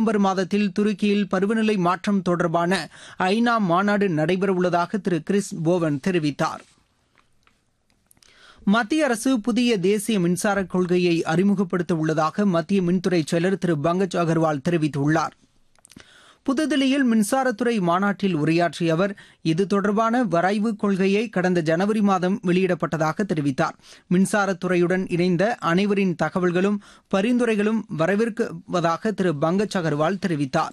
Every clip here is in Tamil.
நவம்பர் மாதத்தில் துருக்கியில் பருவநிலை மாற்றம் தொடர்பான ஐநா மாநாடு நடைபெறவுள்ளதாக திரு கிறிஸ் போவன் தெரிவித்தார் மத்திய அரசு புதிய தேசிய மின்சார கொள்கையை அறிமுகப்படுத்த உள்ளதாக மத்திய மின்துறை செயலர் திரு பங்கஜ் அகர்வால் தெரிவித்துள்ளார் புதுதில்லியில் மின்சாரத்துறை மாநாட்டில் உரையாற்றிய அவர் இது தொடர்பான வரைவு கொள்கையை கடந்த ஜனவரி மாதம் வெளியிடப்பட்டதாக தெரிவித்தார் மின்சாரத்துறையுடன் இணைந்த அனைவரின் தகவல்களும் பரிந்துரைகளும் வரவேற்கவதாக திரு பங்கஜ் அகர்வால் தெரிவித்தார்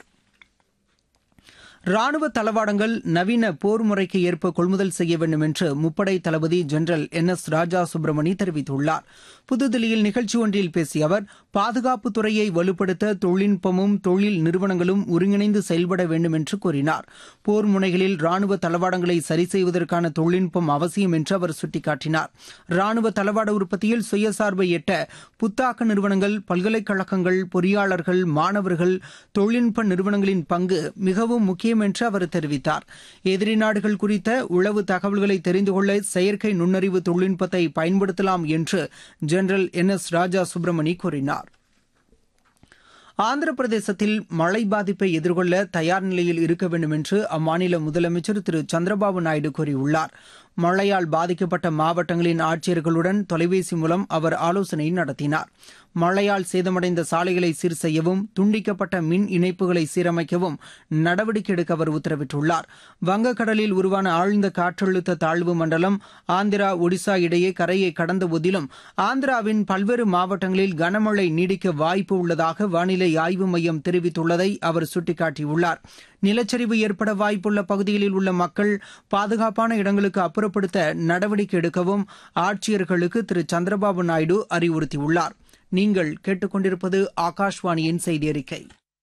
ராணுவ தளவாடங்கள் நவீன போர் முறைக்கு ஏற்ப கொள்முதல் செய்ய வேண்டும் என்று முப்படை தளபதி general N S Raja Subramani தெரிவித்துள்ளார் புதுதில்லியில் நிகழ்ச்சி ஒன்றில் பேசிய அவர் பாதுகாப்பு துறையை வலுப்படுத்த தொழில்நுட்பமும் தொழில் நிறுவனங்களும் ஒருங்கிணைந்து செயல்பட வேண்டும் என்று கூறினார் போர் முனைகளில் ராணுவ தளவாடங்களை சரி செய்வதற்கான தொழில்நுட்பம் அவசியம் என்று அவர் சுட்டிக்காட்டினார் ராணுவ தளவாட உற்பத்தியில் சுயசார்பை எட்ட புத்தாக்க நிறுவனங்கள் பல்கலைக்கழகங்கள் பொறியாளர்கள் மாணவர்கள் தொழில்நுட்ப நிறுவனங்களின் பங்கு மிகவும் முக்கியம் என்று அவர் தெரிவித்தார் எதிரி நாடுகள் குறித்த உளவு தகவல்களை தெரிந்து கொள்ள செயற்கை நுண்ணறிவு தொழில்நுட்பத்தை பயன்படுத்தலாம் என்று general N S Raja Subramani கூறினார் ஆந்திர பிரதேசத்தில் மழை பாதிப்பை எதிர்கொள்ள தயார் நிலையில் இருக்க வேண்டும் என்று அம்மாநில முதலமைச்சர் திரு சந்திரபாபு நாயுடு கூறியுள்ளார் மழையால் பாதிக்கப்பட்ட மாவட்டங்களின் ஆட்சியர்களுடன் தொலைபேசி மூலம் அவர் ஆலோசனை நடத்தினார் மழையால் சேதமடைந்த சாலைகளை சீர் செய்யவும் துண்டிக்கப்பட்ட மின் இணைப்புகளை சீரமைக்கவும் நடவடிக்கை எடுக்க அவர் உத்தரவிட்டுள்ளார் வங்கக்கடலில் உருவான ஆழ்ந்த காற்றழுத்த தாழ்வு மண்டலம் ஆந்திரா ஒடிசா இடையே கரையை கடந்த போதிலும் ஆந்திராவின் பல்வேறு மாவட்டங்களில் கனமழை நீடிக்க வாய்ப்பு உள்ளதாக வானிலை ஆய்வு மையம் தெரிவித்துள்ளதை அவர் சுட்டிக்காட்டியுள்ளார் நிலச்சரிவு ஏற்பட வாய்ப்புள்ள பகுதிகளில் உள்ள மக்கள் பாதுகாப்பான இடங்களுக்கு அப்புறப்படுத்த நடவடிக்கை எடுக்கவும் ஆட்சியர்களுக்கு திரு சந்திரபாபு நாயுடு அறிவுறுத்தியுள்ளார் நீங்கள் கேட்டுக்கொண்டிருப்பது ஆகாஷ்வாணியின் செய்தி அறிக்கை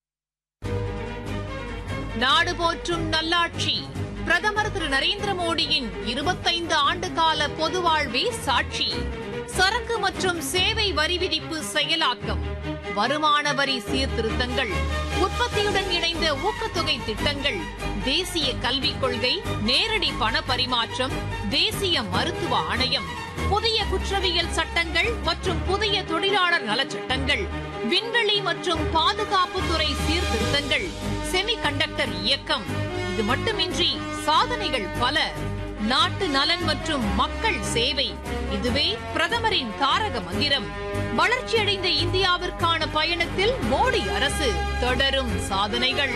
நாடு போற்றும் நல்லாட்சி பிரதமர் திரு நரேந்திர மோடியின் இருபத்தைந்து ஆண்டு கால பொது வாழ்வே சாட்சி சரக்கு மற்றும் சேவை வரி விதிப்பு செயலாக்கம் வருமான வரி சீர்திருத்தங்கள் உற்பத்தியுடன் இணைந்த ஊக்கத்தொகை திட்டங்கள் தேசிய கல்விக் கொள்கை நேரடி பண பரிமாற்றம் தேசிய மருத்துவ ஆணையம் புதிய குற்றவியல் சட்டங்கள் மற்றும் புதிய தொழிலாளர் நலச்சட்டங்கள் விண்வெளி மற்றும் பாதுகாப்புத்துறை சீர்திருத்தங்கள் செமி கண்டக்டர் இயக்கம் இது மட்டுமின்றி சாதனைகள் பல நாட்டு நலன் மற்றும் மக்கள் சேவை இதுவே பிரதமரின் தாரக மந்திரம் வளர்ச்சியடைந்த இந்தியாவிற்கான பயணத்தில் மோடி அரசு தொடரும் சாதனைகள்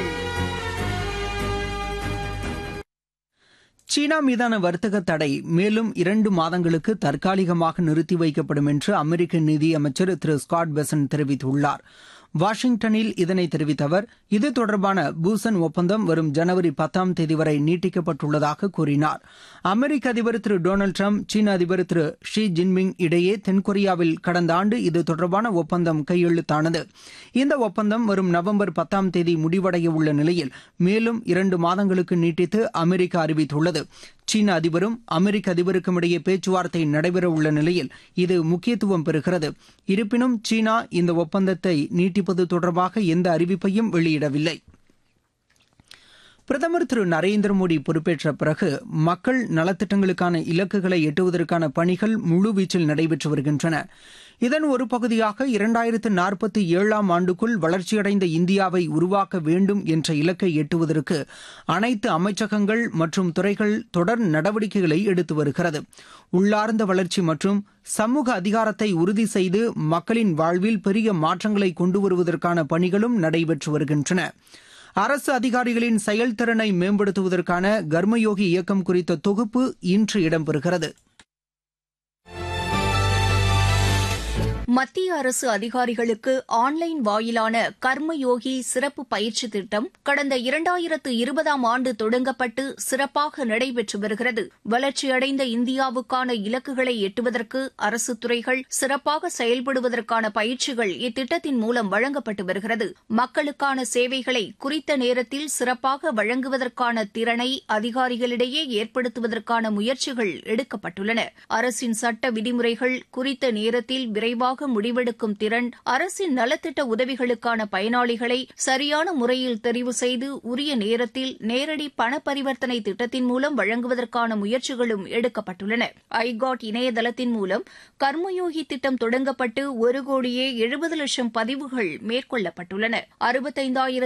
சீனா மீதான வர்த்தக தடை மேலும் இரண்டு மாதங்களுக்கு தற்காலிகமாக நிறுத்தி வைக்கப்படும் என்று அமெரிக்க நிதியமைச்சர் திரு ஸ்காட் பெசன் தெரிவித்துள்ளார் வாஷிங்டனில் இதனை தெரிவித்த அவர் இது தொடர்பான பூசன் ஒப்பந்தம் வரும் ஜனவரி பத்தாம் தேதி வரை நீட்டிக்கப்பட்டுள்ளதாக கூறினார் அமெரிக்க அதிபர் திரு டொனால்டு டிரம்ப் சீன அதிபர் திரு ஷி ஜின்பிங் இடையே தென்கொரியாவில் கடந்த ஆண்டு இது தொடர்பான ஒப்பந்தம் கையெழுத்தானது இந்த ஒப்பந்தம் வரும் நவம்பர் பத்தாம் தேதி முடிவடைய உள்ள நிலையில் மேலும் இரண்டு மாதங்களுக்கு நீட்டித்து அமெரிக்கா அறிவித்துள்ளது சீன அதிபரும் அமெரிக்க அதிபருக்கும் இடையே பேச்சுவார்த்தை நடைபெறவுள்ள நிலையில் இது முக்கியத்துவம் பெறுகிறது இருப்பினும் சீனா இந்த ஒப்பந்தத்தை நீட்டிப்பது தொடர்பாக எந்த அறிவிப்பையும் வெளியிடவில்லை பிரதமர் திரு நரேந்திர மோடி பொறுப்பேற்ற பிறகு மக்கள் நலத்திட்டங்களுக்கான இலக்குகளை எட்டுவதற்கான பணிகள் முழுவீச்சில் நடைபெற்று வருகின்றன இதன் ஒரு பகுதியாக இரண்டாயிரத்து நாற்பத்தி ஏழாம் ஆண்டுக்குள் வளர்ச்சியடைந்த இந்தியாவை உருவாக்க வேண்டும் என்ற இலக்கை எட்டுவதற்கு அனைத்து அமைச்சகங்கள் மற்றும் துறைகள் தொடர் நடவடிக்கைகளை எடுத்து வருகிறது உள்ளார்ந்த வளர்ச்சி மற்றும் சமூக அதிகாரத்தை உறுதி செய்து மக்களின் வாழ்வில் பெரிய மாற்றங்களை கொண்டு வருவதற்கான பணிகளும் நடைபெற்று வருகின்றன அரசு அதிகாரிகளின் செயல்திறனை மேம்படுத்துவதற்கான கர்மயோகி இயக்கம் குறித்த தொகுப்பு இன்று இடம்பெறுகிறது மத்திய அரசு அதிகாரிகளுக்கு ஆன்லைன் வாயிலான கர்மயோகி சிறப்பு பயிற்சி திட்டம் கடந்த இரண்டாயிரத்து இருபதாம் ஆண்டு தொடங்கப்பட்டு சிறப்பாக நடைபெற்று வருகிறது வளர்ச்சியடைந்த இந்தியாவுக்கான இலக்குகளை எட்டுவதற்கு அரசு துறைகள் சிறப்பாக செயல்படுவதற்கான பயிற்சிகள் இத்திட்டத்தின் மூலம் வழங்கப்பட்டு வருகிறது மக்களுக்கான சேவைகளை குறித்த நேரத்தில் சிறப்பாக வழங்குவதற்கான திறனை அதிகாரிகளிடையே ஏற்படுத்துவதற்கான முயற்சிகள் எடுக்கப்பட்டுள்ளன அரசின் சட்ட விதிமுறைகள் குறித்த நேரத்தில் விரைவாக முடிவெடுக்கும் திறன் அரசின் நலத்திட்ட உதவிகளுக்கான பயனாளிகளை சரியான முறையில் தெரிவு செய்து உரிய நேரத்தில் நேரடி பண பரிவர்த்தனை திட்டத்தின் மூலம் வழங்குவதற்கான முயற்சிகளும் எடுக்கப்பட்டுள்ளன ஐகாட் இணையதளத்தின் மூலம் கர்மயோகி திட்டம் தொடங்கப்பட்டு ஒரு கோடியே எழுபது லட்சம் பதிவுகள் மேற்கொள்ளப்பட்டுள்ளன அறுபத்தைந்தாயிரம்